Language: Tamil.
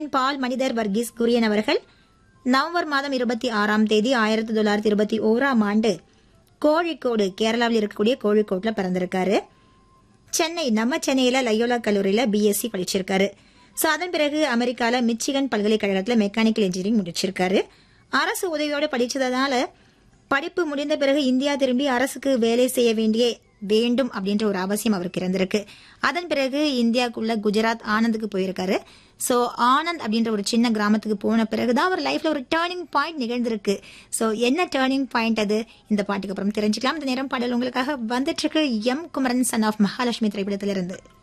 பால் மனிதர் வர்கீஸ் குரியன் அவர்கள் நவம்பர் மாதம் இருபத்தி ஆறாம் தேதி ஆயிரத்தி தொள்ளாயிரத்தி இருபத்தி ஓராம் ஆண்டு கோழிக்கோடு கேரளாவில் இருக்கக்கூடிய கோழிக்கோட்டில் பிறந்திருக்காரு சென்னை நம்ம சென்னையில் லயோலா கல்லூரியில் பிஎஸ்சி படிச்சிருக்காரு ஸோ அதன் பிறகு அமெரிக்காவில் மிச்சிகன் பல்கலைக்கழகத்தில் மெக்கானிக்கல் இன்ஜினியரிங் முடிச்சிருக்காரு அரசு உதவியோடு படிச்சதுனால படிப்பு முடிந்த பிறகு இந்தியா திரும்பி அரசுக்கு வேலை செய்ய வேண்டிய வேண்டும் அப்படின்ற ஒரு அவசியம் அவருக்கு இருந்திருக்கு அதன் பிறகு இந்தியாவுக்குள்ள குஜராத் ஆனந்துக்கு போயிருக்காரு ஸோ ஆனந்த் அப்படின்ற ஒரு சின்ன கிராமத்துக்கு போன பிறகு தான் அவர் லைஃப்ல ஒரு டேர்னிங் பாயிண்ட் நிகழ்ந்திருக்கு ஸோ என்ன டேர்னிங் பாயிண்ட் அது இந்த பாட்டுக்கு அப்புறம் தெரிஞ்சுக்கலாம் இந்த நேரம் பாடல் உங்களுக்காக வந்துட்டு இருக்கு M Kumaran son of Mahalakshmi திரைப்படத்திலிருந்து